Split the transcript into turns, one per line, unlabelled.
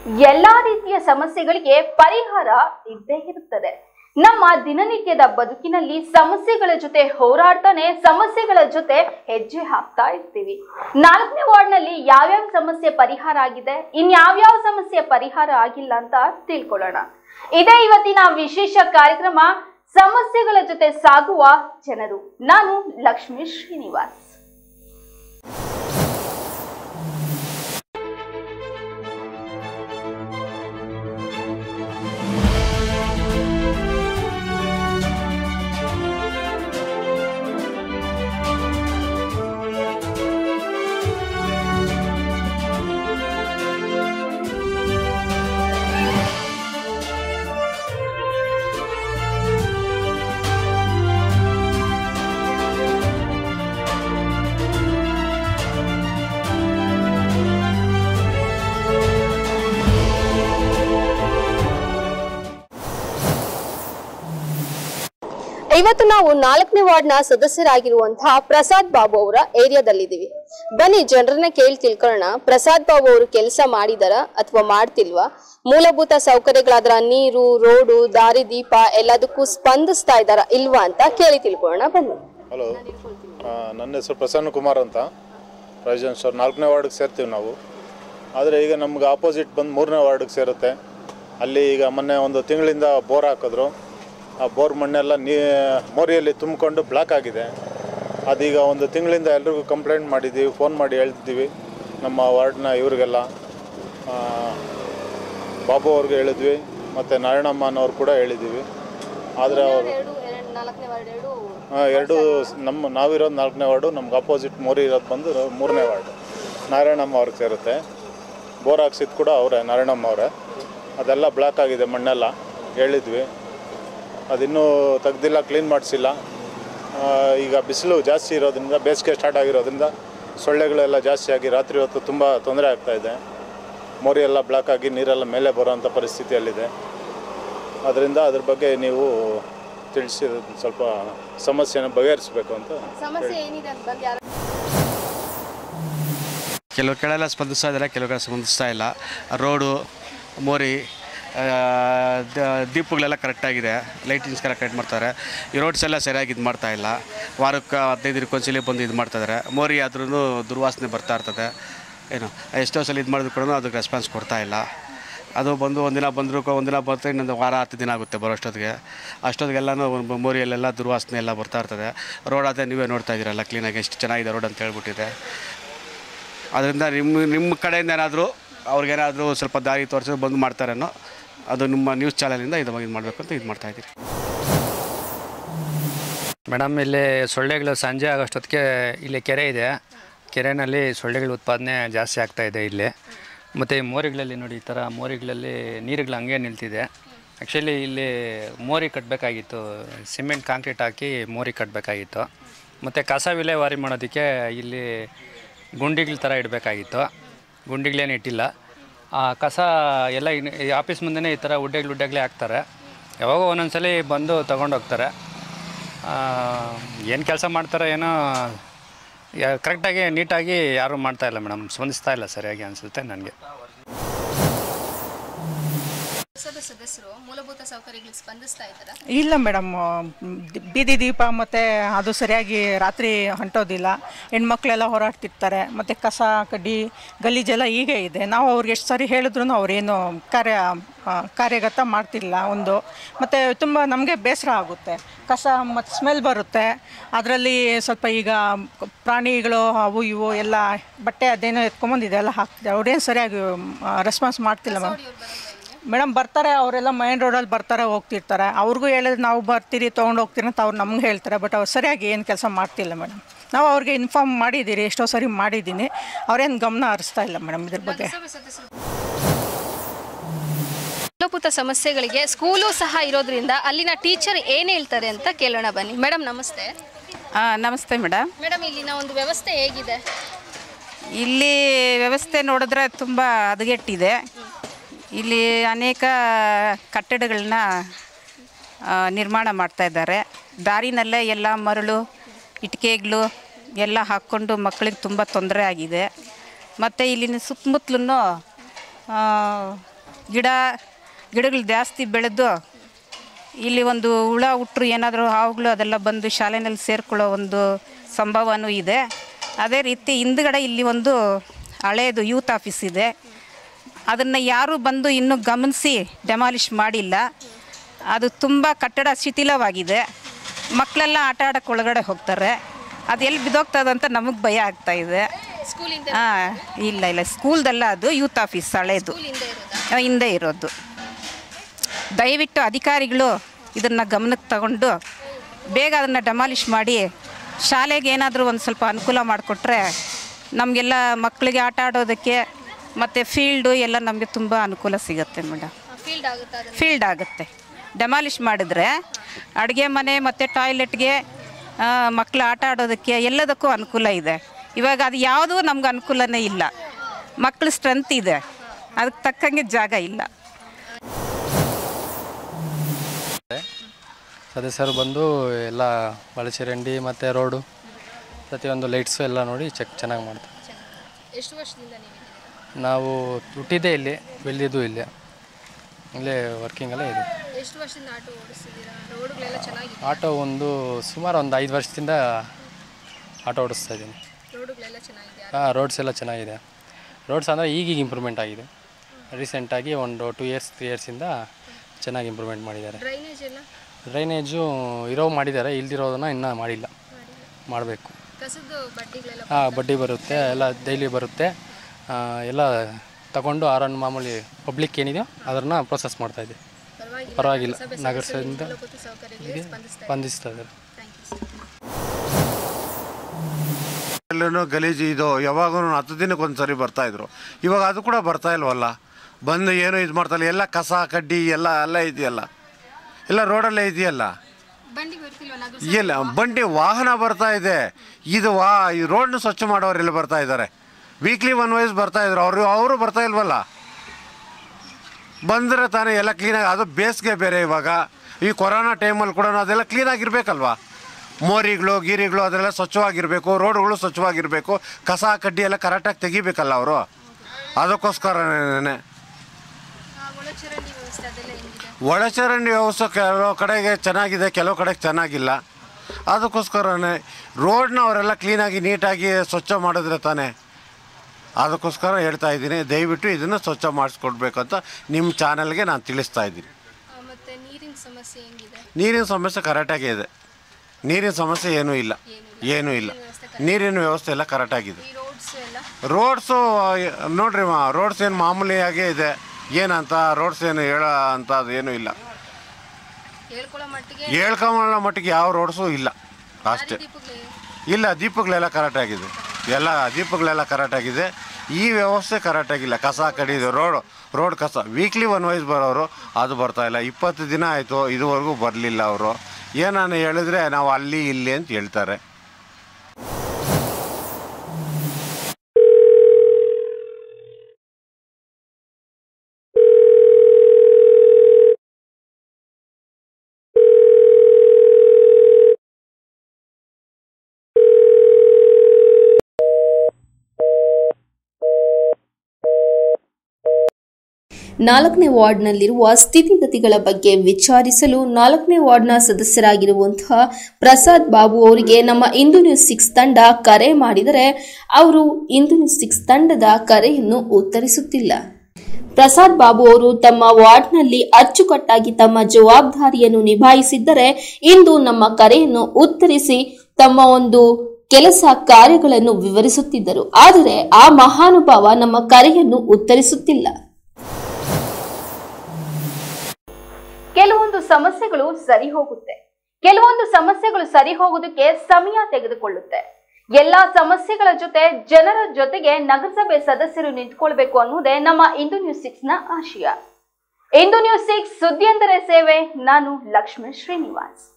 ಎಲ್ಲಾ ರೀತಿಯ ಸಮಸ್ಯೆಗಳಿಗೆ ಪರಿಹಾರ ಇದ್ದೇ ಇರುತ್ತದೆ ನಮ್ಮ ದಿನನಿತ್ಯದ ಬದುಕಿನಲ್ಲಿ ಸಮಸ್ಯೆಗಳ ಜೊತೆ ಹೋರಾಡ್ತಾನೆ ಸಮಸ್ಯೆಗಳ ಜೊತೆ ಹೆಜ್ಜೆ ಹಾಕ್ತಾ ಇರ್ತೀವಿ ನಾಲ್ಕನೇ ವಾರ್ಡ್ನಲ್ಲಿ ಯಾವ್ಯಾವ ಸಮಸ್ಯೆ ಪರಿಹಾರ ಆಗಿದೆ ಇನ್ಯಾವ್ಯಾವ ಸಮಸ್ಯೆ ಪರಿಹಾರ ಆಗಿಲ್ಲ ಅಂತ ತಿಳ್ಕೊಳ್ಳೋಣ ಇದೇ ಇವತ್ತಿನ ವಿಶೇಷ ಕಾರ್ಯಕ್ರಮ ಸಮಸ್ಯೆಗಳ ಜೊತೆ ಸಾಗುವ ಜನರು ನಾನು ಲಕ್ಷ್ಮೀ ಶ್ರೀನಿವಾಸ್
ಇವತ್ತು ನಾವು ನಾಲ್ಕನೇ ವಾರ್ಡ್ನ ಸದಸ್ಯರಾಗಿರುವಂತಹ ಪ್ರಸಾದ್ ಬಾಬು ಅವರ ಏರಿಯಾದಲ್ಲಿದ್ದೀವಿ ಬನ್ನಿ ಜನರನ್ನ ಕೇಳಿ ತಿಳ್ಕೊಳ್ಳೋಣ ಪ್ರಸಾದ್ ಬಾಬು ಅವರು ಕೆಲಸ ಮಾಡಿದಾರ ಅಥವಾ ಮಾಡ್ತಿಲ್ವಾ ಮೂಲಭೂತ ಸೌಕರ್ಯಗಳಾದ್ರ ನೀರು ರೋಡು ದಾರಿ ದೀಪ ಎಲ್ಲದಕ್ಕೂ ಸ್ಪಂದಿಸ್ತಾ ಇದಾರ ಇಲ್ವಾ ಅಂತ ಕೇಳಿ ತಿಳ್ಕೊಳ್ಳೋಣ ಬನ್ನಿ
ಹಲೋ ಆ, ನನ್ನ ಹೆಸರು ಪ್ರಸನ್ನ ಕುಮಾರ್ ಅಂತ ರೆಸಿಡೆನ್ಸ್ ಅವ್ರು ನಾಲ್ಕನೇ ವಾರ್ಡಿಗೆ ಸೇರ್ತೀವಿ ನಾವು ಆದರೆ ಈಗ ನಮ್ಗೆ ಆಪೋಸಿಟ್ ಬಂದು ಮೂರನೇ ವಾರ್ಡಿಗೆ ಸೇರುತ್ತೆ ಅಲ್ಲಿ ಈಗ ಮೊನ್ನೆ ಒಂದು ತಿಂಗಳಿಂದ ಬೋರ್ ಹಾಕಿದ್ರು ಆ ಬೋರ್ ಮಣ್ಣೆಲ್ಲ ನೀ ಮೋರಿಯಲ್ಲಿ ತುಂಬಿಕೊಂಡು ಬ್ಲಾಕ್ ಆಗಿದೆ ಅದೀಗ ಒಂದು ತಿಂಗಳಿಂದ ಎಲ್ರಿಗೂ ಕಂಪ್ಲೇಂಟ್ ಮಾಡಿದ್ದೀವಿ ಫೋನ್ ಮಾಡಿ ಹೇಳ್ತಿದ್ದೀವಿ ನಮ್ಮ ವಾರ್ಡ್ನ ಇವ್ರಿಗೆಲ್ಲ ಆ, ಬಾಬು ಅವ್ರಿಗೆ ಹೇಳಿದ್ವಿ ಮತ್ತು ನಾರಾಯಣಮ್ಮನವ್ರು ಕೂಡ ಹೇಳಿದ್ದೀವಿ ಆದರೆ ಅವರು ಆ, ಎರಡು ಸ್- ನಮ್ಮ ನಾವಿರೋದು ನಾಲ್ಕನೇ ವಾರ್ಡು ನಮ್ಗೆ ಅಪೋಸಿಟ್ ಮೋರಿ ಇರೋದು ಬಂದು ಮೂರನೇ ವಾರ್ಡು ನಾರಾಯಣಮ್ಮ ಅವ್ರಿಗೆ ಸೇರುತ್ತೆ ಬೋರ್ ಹಾಕ್ಸಿದ್ದು ಕೂಡ ಅವರೇ ನಾರಾಯಣಮ್ಮ ಅವರೇ ಅದೆಲ್ಲ ಬ್ಲಾಕ್ ಆಗಿದೆ ಮಣ್ಣೆಲ್ಲ ಹೇಳಿದ್ವಿ ಅದಿನ್ನೂ ತೆಗ್ದಿಲ್ಲ ಕ್ಲೀನ್ ಮಾಡಿಸಿಲ್ಲ ಈಗ ಬಿಸಿಲು ಜಾಸ್ತಿ ಇರೋದ್ರಿಂದ ಬೇಸಿಗೆ ಸ್ಟಾರ್ಟ್ ಆಗಿರೋದ್ರಿಂದ ಸೊಳ್ಳೆಗಳೆಲ್ಲ ಜಾಸ್ತಿ ಆಗಿ ರಾತ್ರಿ ಹೊತ್ತು ತುಂಬ ತೊಂದರೆ ಆಗ್ತಾಯಿದೆ ಮೋರಿ ಎಲ್ಲ ಬ್ಲಾಕ್ ಆಗಿ ನೀರೆಲ್ಲ ಮೇಲೆ ಬರೋವಂಥ ಪರಿಸ್ಥಿತಿಯಲ್ಲಿದೆ ಅದರಿಂದ ಅದ್ರ ಬಗ್ಗೆ ನೀವು ತಿಳಿಸಿ ಸ್ವಲ್ಪ ಸಮಸ್ಯೆನ ಬಗೆಹರಿಸ್ಬೇಕು ಅಂತ
ಸಮಸ್ಯೆ ಏನಿದೆ ಅಂತ ಬಂದು ಯಾರು
ಕೆಲವು ಕಡೆಲ್ಲ ಸ್ಪಂದಿಸ್ತಾ ಇದ್ದಾರೆ ಕೆಲವು ಕಡೆ ಸ್ಪಂದಿಸ್ತಾ ಇಲ್ಲ ರೋಡು ಮೋರಿ ಆ, ದ- ದೀಪಗಳೆಲ್ಲ ಕರೆಕ್ಟಾಗಿದೆ ಲೈಟಿಂಗ್ಸ್ ಎಲ್ಲ ಕರೆಕ್ಟ್ ಮಾಡ್ತಾರೆ ಈ ರೋಡ್ಸ್ ಎಲ್ಲ ಸರಿಯಾಗಿ ಇದು ಮಾಡ್ತಾ ಇಲ್ಲ ವಾರಕ್ಕೆ ಹದಿನೈದು ದಿನಕ್ಕೊಂದ್ಸಲಿ ಬಂದು ಇದು ಮಾಡ್ತಾ ಇದ್ದಾರೆ ಮೋರಿ ಆದ್ರೂ ದುರ್ವಾಸನೆ ಬರ್ತಾ ಇರ್ತದೆ ಏನು ಎಷ್ಟೋ ಸಲ ಇದು ಮಾಡಿದ್ರು ಕೂಡ ಅದಕ್ಕೆ ರೆಸ್ಪಾನ್ಸ್ ಕೊಡ್ತಾ ಇಲ್ಲ ಅದು ಬಂದು ಒಂದಿನ ಬಂದರೂ ಒಂದಿನ ಬರ್ತಾ ಇನ್ನೊಂದು ವಾರ ಹತ್ತು ದಿನ ಆಗುತ್ತೆ ಬರೋ ಅಷ್ಟೊತ್ತಿಗೆ ಅಷ್ಟೊತ್ತಿಗೆಲ್ಲನೂ ಒಂದು ಮೋರಿಯಲ್ಲೆಲ್ಲ ದುರ್ವಾಸನೆ ಎಲ್ಲ ಬರ್ತಾ ಇರ್ತದೆ ರೋಡ್ ಅದೇ ನೀವೇ ನೋಡ್ತಾ ಇದ್ದೀರಲ್ಲ ಕ್ಲೀನಾಗಿ ಎಷ್ಟು ಚೆನ್ನಾಗಿದೆ ರೋಡ್ ಅಂತ ಹೇಳ್ಬಿಟ್ಟಿದೆ ಅದರಿಂದ ನಿಮ್ಮ ನಿಮ್ಮ ಕಡೆಯಿಂದ ಏನಾದರೂ ಅವ್ರಿಗೇನಾದರೂ ಸ್ವಲ್ಪ ದಾರಿ ತೋರಿಸಿ ಬಂದು ಮಾಡ್ತಾರೇನೋ ಅದು ನಿಮ್ಮ ನ್ಯೂಸ್ ಚಾನಲಿಂದ ಇದು ಇದು ಮಾಡಬೇಕು ಅಂತ ಇದು ಮಾಡ್ತಾ ಇದ್ದೀರಿ
ಮೇಡಮ್ ಇಲ್ಲಿ ಸೊಳ್ಳೆಗಳು ಸಂಜೆ ಆಗೋಷ್ಟೊತ್ತಿಗೆ ಇಲ್ಲಿ ಕೆರೆ ಇದೆ ಕೆರೆಯಲ್ಲಿ ಸೊಳ್ಳೆಗಳ ಉತ್ಪಾದನೆ ಜಾಸ್ತಿ ಆಗ್ತಾ ಇದೆ ಇಲ್ಲಿ ಮತ್ತು ಈ ಮೋರಿಗಳಲ್ಲಿ ನೋಡಿ ಈ ಥರ ಮೋರಿಗಳಲ್ಲಿ ನೀರುಗಳು ಹಂಗೆ ನಿಲ್ತಿದೆ ಆ್ಯಕ್ಚುಲಿ ಇಲ್ಲಿ ಮೋರಿ ಕಟ್ಟಬೇಕಾಗಿತ್ತು ಸಿಮೆಂಟ್ ಕಾಂಕ್ರೀಟ್ ಹಾಕಿ ಮೋರಿ ಕಟ್ಟಬೇಕಾಗಿತ್ತು ಮತ್ತು ಕಸ ವಿಲೇವಾರಿ ಮಾಡೋದಕ್ಕೆ ಇಲ್ಲಿ ಗುಂಡಿಗಳ ಥರ ಇಡಬೇಕಾಗಿತ್ತು ಗುಂಡಿಗಳೇನು ಇಟ್ಟಿಲ್ಲ ಆ ಕಸ ಎಲ್ಲ ಇನ್- ಈ ಆಫೀಸ್ ಮುಂದೆನೇ ಈ ಥರ ಉಡ್ಡೆಗಳು ಉಡ್ಡೆಗಳೇ ಹಾಕ್ತಾರೆ ಯಾವಾಗೋ ಒಂದೊಂದ್ಸಲಿ ಬಂದು ತೊಗೊಂಡೋಗ್ತಾರೆ ಏನು ಕೆಲಸ ಮಾಡ್ತಾರೋ ಏನೋ ಯಾ- ಕರೆಕ್ಟಾಗಿ ನೀಟಾಗಿ ಯಾರೂ ಮಾಡ್ತಾ ಇಲ್ಲ ಮೇಡಮ್ ಸ್ಪಂದಿಸ್ತಾ ಇಲ್ಲ ಸರಿಯಾಗಿ ಅನಿಸುತ್ತೆ ನನಗೆ
ಸದಸ್ಯರು ಮೂಲಭೂತ ಸೌಕರ್ಯಗಳಿಗೆ ಸ್ಪಂದಿಸ್ತಾ ಇದ್ದಾರೆ
ಇಲ್ಲ ಮೇಡಮ್ ಬೀದಿ ದೀಪ ಮತ್ತು ಅದು ಸರಿಯಾಗಿ ರಾತ್ರಿ ಹೊಂಟೋದಿಲ್ಲ ಹೆಣ್ಮಕ್ಳೆಲ್ಲ ಹೋರಾಡ್ತಿರ್ತಾರೆ ಮತ್ತು ಕಸ ಕಡ್ಡಿ ಗಲೀಜೆಲ್ಲ ಹೀಗೆ ಇದೆ ನಾವು ಅವ್ರಿಗೆ ಎಷ್ಟು ಸಾರಿ ಹೇಳಿದ್ರು ಅವರೇನು ಕಾರ್ಯ ಆ, ಕಾರ್ಯಗತ ಮಾಡ್ತಿಲ್ಲ ಒಂದು ಮತ್ತು ತುಂಬ ನಮಗೆ ಬೇಸರ ಆಗುತ್ತೆ ಕಸ ಮತ್ತು ಸ್ಮೆಲ್ ಬರುತ್ತೆ ಅದರಲ್ಲಿ ಸ್ವಲ್ಪ ಈಗ ಪ್ರಾಣಿಗಳು ಅವು ಇವು ಎಲ್ಲ ಬಟ್ಟೆ ಅದೇನೋ ಎತ್ಕೊಂಬಂದಿದೆ ಎಲ್ಲ ಹಾಕ್ತಿದೆ ಅವ್ರೇನು ಸರಿಯಾಗಿ ರೆಸ್ಪಾನ್ಸ್ ಮಾಡ್ತಿಲ್ಲ ಮ್ಯಾಮ್ ಮೇಡಮ್ ಬರ್ತಾರೆ ಅವರೆಲ್ಲ ಮೈನ್ ರೋಡಲ್ಲಿ ಬರ್ತಾರೆ ಹೋಗ್ತಿರ್ತಾರೆ ಅವ್ರಿಗೂ ಹೇಳಿದ್ರೆ ನಾವು ಬರ್ತೀರಿ ತೊಗೊಂಡು ಹೋಗ್ತೀರಿ ಅಂತ ಅವ್ರು ನಮ್ಗೆ ಹೇಳ್ತಾರೆ ಬಟ್ ಅವ್ರು ಸರಿಯಾಗಿ ಏನು ಕೆಲಸ ಮಾಡ್ತಿಲ್ಲ ಮೇಡಮ್ ನಾವು ಅವ್ರಿಗೆ ಇನ್ಫಾರ್ಮ್ ಮಾಡಿದ್ದೀರಿ ಎಷ್ಟೋ ಸರಿ ಮಾಡಿದ್ದೀನಿ ಅವ್ರೇನು ಗಮನ ಹರಿಸ್ತಾ ಇಲ್ಲ ಮೇಡಮ್ ಇದ್ರ ಬಗ್ಗೆ
ಮೂಲಭೂತ ಸಮಸ್ಯೆಗಳಿಗೆ ಸ್ಕೂಲು ಸಹ ಇರೋದ್ರಿಂದ ಅಲ್ಲಿನ ಟೀಚರ್ ಏನು ಹೇಳ್ತಾರೆ ಅಂತ ಕೇಳೋಣ ಬನ್ನಿ ಮೇಡಮ್ ನಮಸ್ತೆ
ಆ, ನಮಸ್ತೆ ಮೇಡಮ್
ಮೇಡಮ್ ಇಲ್ಲಿನ ಒಂದು ವ್ಯವಸ್ಥೆ ಹೇಗಿದೆ
ಇಲ್ಲಿ ವ್ಯವಸ್ಥೆ ನೋಡಿದ್ರೆ ತುಂಬ ಹದಗೆಟ್ಟಿದೆ ಇಲ್ಲಿ ಅನೇಕ ಕಟ್ಟಡಗಳನ್ನ ಆ, ನಿರ್ಮಾಣ ಮಾಡ್ತಾ ಇದ್ದಾರೆ ದಾರಿನಲ್ಲೇ ಎಲ್ಲ ಮರಳು ಇಟ್ಟಿಗೆಗಳು ಎಲ್ಲ ಹಾಕ್ಕೊಂಡು ಮಕ್ಕಳಿಗೆ ತುಂಬ ತೊಂದರೆ ಆಗಿದೆ ಮತ್ತು ಇಲ್ಲಿನ ಸುತ್ತಮುತ್ತಲೂ ಆ, ಗಿಡ ಗಿಡಗಳು ಜಾಸ್ತಿ ಬೆಳೆದು ಇಲ್ಲಿ ಒಂದು ಹುಳ ಹುಟ್ರು ಏನಾದರೂ ಹಾವುಗಳು ಅದೆಲ್ಲ ಬಂದು ಶಾಲೆಯಲ್ಲಿ ಸೇರ್ಕೊಳ್ಳೋ ಒಂದು ಸಂಭವನೂ ಇದೆ ಅದೇ ರೀತಿ ಹಿಂದ್ಗಡೆ ಇಲ್ಲಿ ಒಂದು ಹಳೇದು ಯೂತ್ ಆಫೀಸ್ ಇದೆ ಅದನ್ನು ಯಾರೂ ಬಂದು ಇನ್ನೂ ಗಮನಿಸಿ ಡೆಮಾಲಿಷ್ ಮಾಡಿಲ್ಲ ಅದು ತುಂಬ ಕಟ್ಟಡ ಶಿಥಿಲವಾಗಿದೆ ಮಕ್ಕಳೆಲ್ಲ ಆಟ ಆಡೋಕ್ಕೆ ಒಳಗಡೆ ಹೋಗ್ತಾರೆ ಅದು ಎಲ್ಲಿ ಬಿದ್ದೋಗ್ತದೆ ಅಂತ ನಮಗೆ ಭಯ ಆಗ್ತಾ ಇದೆ ಹಾಂ ಇಲ್ಲ ಇಲ್ಲ ಸ್ಕೂಲ್ದಲ್ಲ ಅದು ಯೂತ್ ಆಫೀಸ್ ಹಳೇದು ಆ, ಹಿಂದೆ ಇರೋದು ದಯವಿಟ್ಟು ಅಧಿಕಾರಿಗಳು ಇದನ್ನು ಗಮನಕ್ಕೆ ತಗೊಂಡು ಬೇಗ ಅದನ್ನು ಡೆಮಾಲಿಷ್ ಮಾಡಿ ಶಾಲೆಗೆ ಏನಾದರೂ ಒಂದು ಸ್ವಲ್ಪ ಅನುಕೂಲ ಮಾಡಿಕೊಟ್ರೆ ನಮಗೆಲ್ಲ ಮಕ್ಕಳಿಗೆ ಆಟ ಆಡೋದಕ್ಕೆ ಮತ್ತು ಫೀಲ್ಡು ಎಲ್ಲ ನಮಗೆ ತುಂಬ ಅನುಕೂಲ ಸಿಗುತ್ತೆ ಮೇಡಮ್ ಫೀಲ್ಡ್ ಆಗುತ್ತೆ ಡೆಮಾಲಿಷ್ ಮಾಡಿದ್ರೆ ಅಡುಗೆ ಮನೆ ಮತ್ತು ಟಾಯ್ಲೆಟ್ಗೆ ಮಕ್ಕಳು ಆಟ ಆಡೋದಕ್ಕೆ ಎಲ್ಲದಕ್ಕೂ ಅನುಕೂಲ ಇದೆ ಇವಾಗ ಅದು ಯಾವುದೂ ನಮ್ಗೆ ಅನುಕೂಲನೇ ಇಲ್ಲ ಮಕ್ಕಳು ಸ್ಟ್ರೆಂತ್ ಇದೆ ಅದಕ್ಕೆ ತಕ್ಕಂಗೆ ಜಾಗ ಇಲ್ಲ
ಸದಸ್ಯರು ಬಂದು ಎಲ್ಲ ಒಳಚರಂಡಿ ಮತ್ತು ರೋಡು ಪ್ರತಿಯೊಂದು ಲೈಟ್ಸು ಎಲ್ಲ ನೋಡಿ ಚೆಕ್ ಚೆನ್ನಾಗಿ ಮಾಡ್ತಾರೆ
ಎಷ್ಟು ವರ್ಷದಿಂದ ನೀವು
ನಾವು ಹುಟ್ಟಿದ್ದೇ ಇಲ್ಲಿ ಬೆಳೆದಿದ್ದು ಇಲ್ಲೇ ಇಲ್ಲೇ ವರ್ಕಿಂಗ್ ಎಲ್ಲ ಇದೆ
ಎಷ್ಟು ವರ್ಷದಿಂದ ಆಟೋ ಓಡಿಸ್ತಿದ್ದೀರಾ ರೋಡ್ಗಳೆಲ್ಲ ಚೆನ್ನಾಗಿದೆ
ಆಟೋ ಒಂದು ಸುಮಾರು ಒಂದು ಐದು ವರ್ಷದಿಂದ ಆಟೋ ಓಡಿಸ್ತಾ ಇದ್ದೀನಿ
ರೋಡ್ಗಳೆಲ್ಲ ಚೆನ್ನಾಗಿದೆ
ಹಾಂ ರೋಡ್ಸ್ ಎಲ್ಲ ಚೆನ್ನಾಗಿದೆ ರೋಡ್ಸ್ ಅಂದರೆ ಈಗೀಗ ಇಂಪ್ರೂವ್ಮೆಂಟ್ ಆಗಿದೆ ರೀಸೆಂಟಾಗಿ ಒಂದು ಟೂ ಇಯರ್ಸ್ ತ್ರೀ ಇಯರ್ಸಿಂದ ಚೆನ್ನಾಗಿ ಇಂಪ್ರೂವ್ಮೆಂಟ್ ಮಾಡಿದ್ದಾರೆ
ಡ್ರೈನೇಜ್ ಎಲ್ಲ
ಡ್ರೈನೇಜು ಇರೋ ಮಾಡಿದ್ದಾರೆ ಇಲ್ದಿರೋದನ್ನ ಇನ್ನೂ ಮಾಡಿಲ್ಲ ಮಾಡಬೇಕು
ಕಸದ ಬಡ್ಡಿಗಳೆಲ್ಲ
ಹಾಂ ಬಡ್ಡಿ ಬರುತ್ತೆ ಎಲ್ಲ ಡೈಲಿ ಬರುತ್ತೆ ಆ, ಎಲ್ಲ ತಗೊಂಡು ಆರನ್ನು ಮಾಮೂಲಿ ಪಬ್ಲಿಕ್ ಏನಿದೆಯೋ ಅದನ್ನು ಪ್ರೊಸೆಸ್ ಮಾಡ್ತಾಯಿದ್ದೆ ಪರವಾಗಿಲ್ಲ ನಗರಸಭೆಯಿಂದ
ಸೌಕರ್ಯಗಳಿಗೆ ಸ್ಪಂದಿಸ್ತಾ
ಸ್ಪಂದಿಸ್ತಾ ಇದ್ದಾರೆ
ಎಲ್ಲನೂ ಗಲೀಜು ಇದು ಯಾವಾಗೂ ಹತ್ತು ದಿನಕ್ಕೆ ಒಂದು ಸರಿ ಬರ್ತಾ ಇದ್ರು ಇವಾಗ ಅದು ಕೂಡ ಬರ್ತಾ ಇಲ್ವಲ್ಲ ಬಂದು ಏನು ಇದು ಮಾಡ್ತಾಯಿಲ್ಲ ಎಲ್ಲ ಕಸ ಕಡ್ಡಿ ಎಲ್ಲ ಎಲ್ಲ ಇದೆಯಲ್ಲ ಎಲ್ಲ ರೋಡಲ್ಲೇ ಇದೆಯಲ್ಲ
ಬಂಡಿ ಬರ್ತಿಲ್ವ ನಗರ
ಇಲ್ಲ ಬಂಡಿ ವಾಹನ ಬರ್ತಾ ಇದೆ ಇದು ವಾ ಈ ರೋಡ್ನ ಸ್ವಚ್ಛ ಮಾಡೋರು ಎಲ್ಲ ಬರ್ತಾ ಇದ್ದಾರೆ ವೀಕ್ಲಿ ಒನ್ ವೈಸ್ ಬರ್ತಾ ಇದ್ರು ಅವರು ಅವರು ಬರ್ತಾ ಇಲ್ವಲ್ಲ ಬಂದರೆ ತಾನೇ ಎಲ್ಲ ಕ್ಲೀನಾಗಿ ಅದು ಬೇಸಿಗೆ ಬೇರೆ ಇವಾಗ ಈ ಕೊರೋನಾ ಟೈಮಲ್ಲಿ ಕೂಡ ಅದೆಲ್ಲ ಕ್ಲೀನಾಗಿರ್ಬೇಕಲ್ವಾ ಮೋರಿಗಳು ಗೀರಿಗಳು ಅದೆಲ್ಲ ಸ್ವಚ್ಛವಾಗಿರಬೇಕು ರೋಡ್ಗಳು ಸ್ವಚ್ಛವಾಗಿರಬೇಕು ಕಸ ಕಡ್ಡಿ ಎಲ್ಲ ಕರೆಕ್ಟಾಗಿ ತೆಗಿಬೇಕಲ್ಲ ಅವರು ಅದಕ್ಕೋಸ್ಕರನೇ
ಒಳಚರಂಡಿ ವ್ಯವಸ್ಥೆ ಅದೆಲ್ಲ ಹೆಂಗಿದೆ
ಒಳಚರಂಡಿ ವ್ಯವಸ್ಥೆ ಕೆಲವು ಕಡೆಗೆ ಚೆನ್ನಾಗಿದೆ ಕೆಲವು ಕಡೆಗೆ ಚೆನ್ನಾಗಿಲ್ಲ ಅದಕ್ಕೋಸ್ಕರನೇ ರೋಡ್ನ ಅವರೆಲ್ಲ ಕ್ಲೀನಾಗಿ ನೀಟಾಗಿ ಸ್ವಚ್ಛ ಮಾಡಿದ್ರೆ ತಾನೇ ಅದಕ್ಕೋಸ್ಕರ ಹೇಳ್ತಾ ಇದ್ದೀನಿ ದಯವಿಟ್ಟು ಇದನ್ನು ಸ್ವಚ್ಛ ಮಾಡಿಸ್ಕೊಡ್ಬೇಕು ಅಂತ ನಿಮ್ಮ ಚಾನಲ್ಗೆ ನಾನು ತಿಳಿಸ್ತಾ ಇದ್ದೀನಿ
ಆ, ಮತ್ತೆ ನೀರಿನ ಸಮಸ್ಯೆ ಹೆಂಗಿದೆ
ನೀರಿನ ಸಮಸ್ಯೆ ಕರೆಕ್ಟಾಗೇ ಇದೆ ನೀರಿನ ಸಮಸ್ಯೆ ಏನೂ ಇಲ್ಲ ಏನೂ ಇಲ್ಲ ನೀರಿನ ವ್ಯವಸ್ಥೆ ಎಲ್ಲ ಕರೆಕ್ಟಾಗಿದೆ
ಈ ರೋಡ್ಸ್ ಎಲ್ಲ
ರೋಡ್ಸು ನೋಡ್ರಿ ಮಾ ರೋಡ್ಸ್ ಏನು ಮಾಮೂಲಿಯಾಗೇ ಇದೆ ಏನಂತ ರೋಡ್ಸ್ ಏನು ಹೇಳೋ ಅಂಥದ್ದು ಏನೂ ಇಲ್ಲ
ಹೇಳ್ಕೊಳ್ಳೋ ಮಟ್ಟಿಗೆ
ಹೇಳ್ಕೊಂಬಲ್ಲ ಮಟ್ಟಿಗೆ ಯಾವ ರೋಡ್ಸು ಇಲ್ಲ ಅಷ್ಟೇ
ದೀಪಗಳು
ಇಲ್ಲ ದೀಪಗಳೆಲ್ಲ ಕರೆಕ್ಟಾಗಿದೆ ಎಲ್ಲ ದೀಪಗಳೆಲ್ಲ ಕರೆಕ್ಟಾಗಿದೆ ಈ ವ್ಯವಸ್ಥೆ ಕರೆಕ್ಟಾಗಿಲ್ಲ ಕಸ ಕಡಿದು ರೋಡ್ ರೋಡ್ ಕಸ ವೀಕ್ಲಿ ಒನ್ ವೈಸ್ ಬರೋರು ಅದು ಬರ್ತಾ ಇಲ್ಲ ಇಪ್ಪತ್ತು ದಿನ ಆಯಿತು ಇದುವರೆಗೂ ಬರಲಿಲ್ಲ ಅವರು ಏನಾನು ಹೇಳಿದ್ರೆ ನಾವು ಅಲ್ಲಿ ಇಲ್ಲಿ ಅಂತ ಹೇಳ್ತಾರೆ
ನಾಲ್ಕನೇ ವಾರ್ಡ್ನಲ್ಲಿರುವ ಸ್ಥಿತಿಗತಿಗಳ ಬಗ್ಗೆ ವಿಚಾರಿಸಲು ನಾಲ್ಕನೇ ವಾರ್ಡ್ನ ಸದಸ್ಯರಾಗಿರುವಂತಹ ಪ್ರಸಾದ್ ಬಾಬು ಅವರಿಗೆ ನಮ್ಮ ಇಂದು ನ್ಯೂಸ್ ಸಿಕ್ಸ್ ತಂಡ ಕರೆ ಮಾಡಿದರೆ ಅವರು ಇಂದು ನ್ಯೂಸ್ ಸಿಕ್ಸ್ ತಂಡದ ಕರೆಯನ್ನು ಉತ್ತರಿಸುತ್ತಿಲ್ಲ ಪ್ರಸಾದ್ ಬಾಬು ಅವರು ತಮ್ಮ ವಾರ್ಡ್ನಲ್ಲಿ ಅಚ್ಚುಕಟ್ಟಾಗಿ ತಮ್ಮ ಜವಾಬ್ದಾರಿಯನ್ನು ನಿಭಾಯಿಸಿದ್ದರೆ ಇಂದು ನಮ್ಮ ಕರೆಯನ್ನು ಉತ್ತರಿಸಿ ತಮ್ಮ ಒಂದು ಕೆಲಸ ಕಾರ್ಯಗಳನ್ನು ವಿವರಿಸುತ್ತಿದ್ದರು ಆದರೆ ಆ ಮಹಾನುಭಾವ ನಮ್ಮ ಕರೆಯನ್ನು ಉತ್ತರಿಸುತ್ತಿಲ್ಲ
ಕೆಲವೊಂದು ಸಮಸ್ಯೆಗಳು ಸರಿ ಹೋಗುತ್ತೆ ಕೆಲವೊಂದು ಸಮಸ್ಯೆಗಳು ಸರಿ ಹೋಗೋದಕ್ಕೆ ಸಮಯ ತೆಗೆದುಕೊಳ್ಳುತ್ತೆ ಎಲ್ಲಾ ಸಮಸ್ಯೆಗಳ ಜೊತೆ ಜನರ ಜೊತೆಗೆ ನಗರಸಭೆ ಸದಸ್ಯರು ನಿಂತ್ಕೊಳ್ಬೇಕು ಅನ್ನುವುದೇ ನಮ್ಮ ಇಂದು ನ್ಯೂಸ್ ಸಿಕ್ಸ್ ನ ಆಶಯ ಇಂದು ನ್ಯೂಸ್ ಸಿಕ್ಸ್ ಸುದ್ದಿ ಎಂದರೆ ಸೇವೆ ನಾನು ಲಕ್ಷ್ಮಣ್ ಶ್ರೀನಿವಾಸ್